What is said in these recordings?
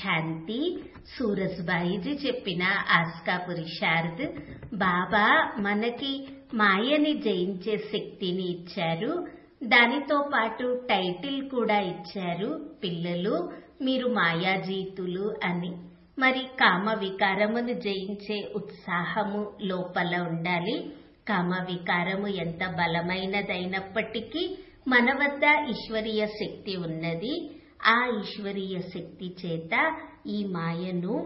శాంతి సూరజ్బాయిజీ చెప్పిన ఆస్కాపురి శారద్ బాబా మనకి మాయని జయించే శక్తిని ఇచ్చారు దానితో పాటు టైటిల్ కూడా ఇచ్చారు పిల్లలు మీరు మాయాజీతులు అని మరి కామ వికారమును జయించే ఉత్సాహము లోపల ఉండాలి కామ వికారము ఎంత బలమైనదైనప్పటికీ మన వద్ద ఈశ్వరీయ శక్తి ఉన్నది ఆ ఈశ్వరీయ శక్తి చేత ఈ మాయను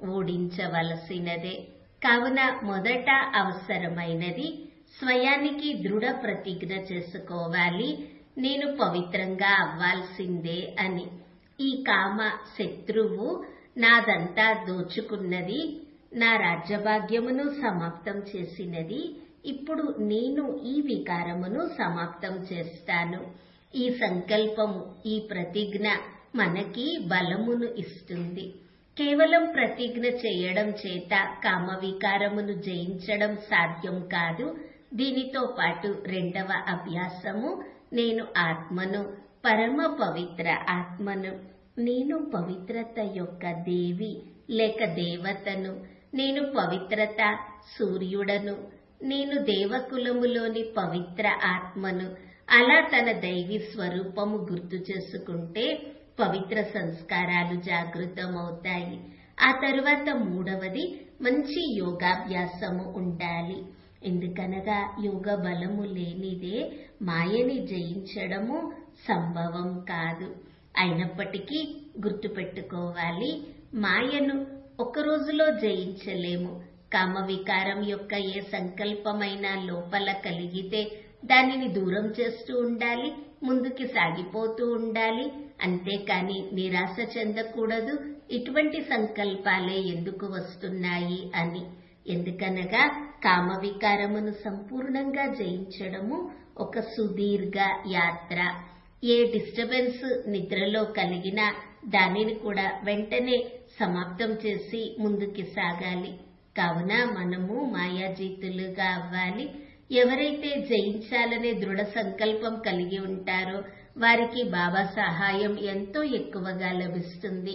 ఓడించవలసినదే కావున మొదట అవసరమైనది స్వయానికి దృఢ ప్రతిజ్ఞ చేసుకోవాలి నేను పవిత్రంగా అవ్వాల్సిందే అని ఈ కామ శత్రువు నాదంతా దోచుకున్నది నా రాజ్యభాగ్యమును సమాప్తం చేసినది ఇప్పుడు నేను ఈ వికారమును సమాప్తం చేస్తాను ఈ సంకల్పము ఈ ప్రతిజ్ఞ మనకి బలమును ఇస్తుంది కేవలం ప్రతిజ్ఞ చేయడం చేత కామ వికారమును జయించడం సాధ్యం కాదు దీనితో పాటు రెండవ అభ్యాసము నేను ఆత్మను పరమ పవిత్ర ఆత్మను నేను పవిత్రత యొక్క దేవి లేక దేవతను నేను పవిత్రత సూర్యుడను నేను దేవకులములోని పవిత్ర ఆత్మను అలా తన దైవీ స్వరూపము గుర్తు చేసుకుంటే పవిత్ర సంస్కారాలు జాగృతమవుతాయి ఆ తరువాత మూడవది మంచి యోగాభ్యాసము ఉండాలి ఎందుకనగా యోగ బలము లేనిదే మాయని జయించడము సంభవం కాదు అయినప్పటికీ గుర్తుపెట్టుకోవాలి మాయను ఒక రోజులో జయించలేము కామ వికారం యొక్క ఏ సంకల్పమైనా లోపల కలిగితే దానిని దూరం చేస్తూ ఉండాలి ముందుకి సాగిపోతూ ఉండాలి అంతేకాని నిరాశ చెందకూడదు ఇటువంటి సంకల్పాలే ఎందుకు వస్తున్నాయి అని ఎందుకనగా కామ వికారమును సంపూర్ణంగా జయించడము ఒక సుదీర్ఘ యాత్ర ఏ డిస్టర్బెన్స్ నిద్రలో కలిగినా దానిని కూడా వెంటనే సమాప్తం చేసి ముందుకి సాగాలి కావున మనము మాయాజీతులుగా అవ్వాలి ఎవరైతే జయించాలనే దృఢ సంకల్పం కలిగి ఉంటారో వారికి బాబా సహాయం ఎంతో ఎక్కువగా లభిస్తుంది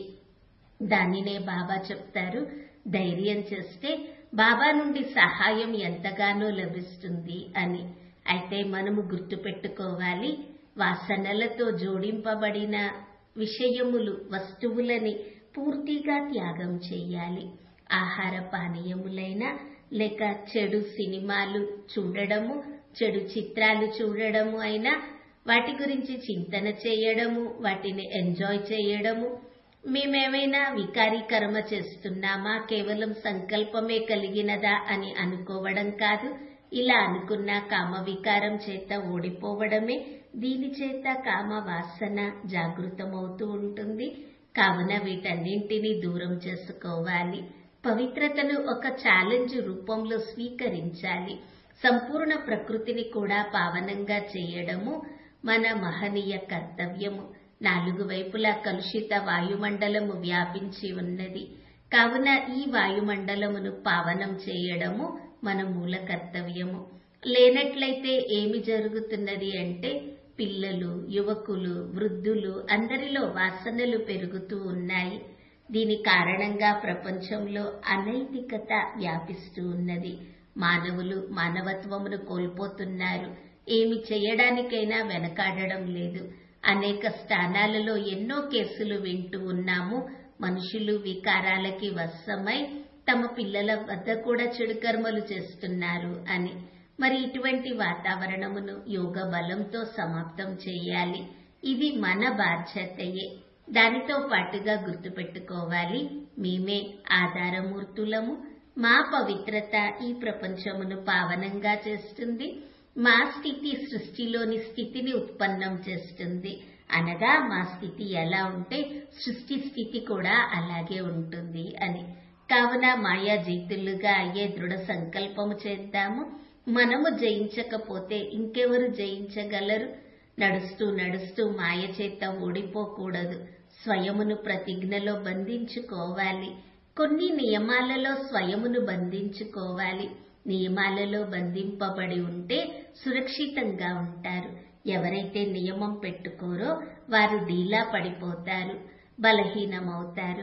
దానినే బాబా చెప్తారు ధైర్యం చేస్తే బాబా నుండి సహాయం ఎంతగానో లభిస్తుంది అని అయితే మనము గుర్తుపెట్టుకోవాలి వాసనలతో జోడింపబడిన విషయములు వస్తువులని పూర్తిగా త్యాగం చేయాలి ఆహార పానీయములైన లేక చెడు సినిమాలు చూడడము చెడు చిత్రాలు చూడడము అయినా వాటి గురించి చింతన చేయడము వాటిని ఎంజాయ్ చేయడము మేమేమైనా వికారీ కర్మ చేస్తున్నామా కేవలం సంకల్పమే కలిగినదా అని అనుకోవడం కాదు ఇలా అనుకున్న కామ వికారం చేత ఓడిపోవడమే దీని చేత కామ వాసన జాగృతమవుతూ ఉంటుంది కావున వీటన్నింటినీ దూరం చేసుకోవాలి పవిత్రతను ఒక ఛాలెంజ్ రూపంలో స్వీకరించాలి సంపూర్ణ ప్రకృతిని కూడా పావనంగా చేయడము మన మహనీయ కర్తవ్యము నాలుగు వైపులా కలుషిత వాయుమండలము వ్యాపించి ఉన్నది కావున ఈ వాయుమండలమును పావనం చేయడము మన మూల కర్తవ్యము లేనట్లయితే ఏమి జరుగుతున్నది అంటే పిల్లలు యువకులు వృద్ధులు అందరిలో వాసనలు పెరుగుతూ ఉన్నాయి దీని కారణంగా ప్రపంచంలో అనైతికత వ్యాపిస్తూ ఉన్నది మానవులు మానవత్వమును కోల్పోతున్నారు ఏమి చేయడానికైనా వెనకాడడం లేదు అనేక స్థానాలలో ఎన్నో కేసులు వింటూ ఉన్నాము మనుషులు వికారాలకి వశమై తమ పిల్లల వద్ద కూడా చెడు కర్మలు చేస్తున్నారు అని మరి ఇటువంటి వాతావరణమును యోగ బలంతో సమాప్తం చేయాలి ఇది మన బాధ్యతయే దానితో పాటుగా గుర్తుపెట్టుకోవాలి మేమే ఆధారమూర్తులము మా పవిత్రత ఈ ప్రపంచమును పావనంగా చేస్తుంది మా స్థితి సృష్టిలోని స్థితిని ఉత్పన్నం చేస్తుంది అనగా మా స్థితి ఎలా ఉంటే సృష్టి స్థితి కూడా అలాగే ఉంటుంది అని కావున మాయా జీతులుగా అయ్యే దృఢ సంకల్పము చేద్దాము మనము జయించకపోతే ఇంకెవరు జయించగలరు నడుస్తూ నడుస్తూ మాయ చేత ఓడిపోకూడదు స్వయమును ప్రతిజ్ఞలో బంధించుకోవాలి కొన్ని నియమాలలో స్వయమును బంధించుకోవాలి నియమాలలో బంధింపబడి ఉంటే సురక్షితంగా ఉంటారు ఎవరైతే నియమం పెట్టుకోరో వారు డీలా పడిపోతారు బలహీనమవుతారు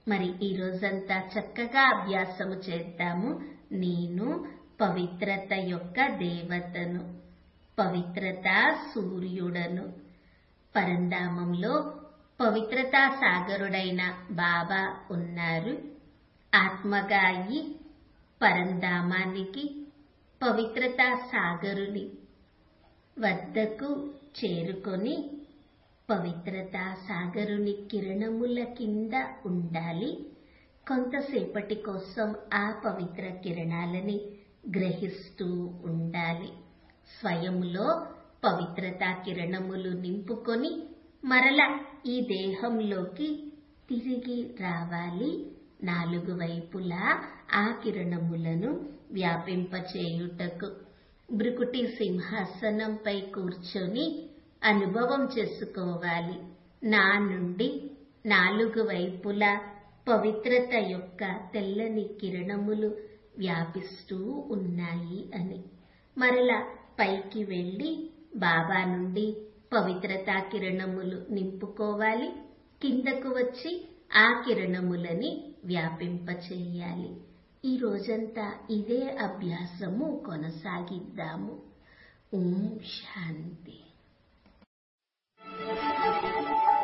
మరి ఈ రోజంతా చక్కగా అభ్యాసము చేద్దాము నేను పవిత్రత యొక్క దేవతను పవిత్రత సూర్యుడను పరంధామంలో పవిత్రతా సాగరుడైన బాబా ఉన్నారు ఆత్మగా అయి పరంధామానికి పవిత్రతా సాగరుని వద్దకు చేరుకొని పవిత్రతా సాగరుని కిరణముల కింద ఉండాలి కొంతసేపటి కోసం ఆ పవిత్ర కిరణాలని గ్రహిస్తూ ఉండాలి స్వయములో పవిత్రతా కిరణములు నింపుకొని మరల ఈ దేహంలోకి తిరిగి రావాలి నాలుగు వైపులా ఆ కిరణములను వ్యాపింపచేయుటకు బ్రుకుటి సింహాసనంపై కూర్చొని అనుభవం చేసుకోవాలి నా నుండి నాలుగు వైపులా పవిత్రత యొక్క తెల్లని కిరణములు వ్యాపిస్తూ ఉన్నాయి అని మరలా పైకి వెళ్ళి బాబా నుండి పవిత్రతా కిరణములు నింపుకోవాలి కిందకు వచ్చి ఆ కిరణములని వ్యాపింపచేయాలి ఈ రోజంతా ఇదే అభ్యాసము కొనసాగిద్దాము ఓం శాంతి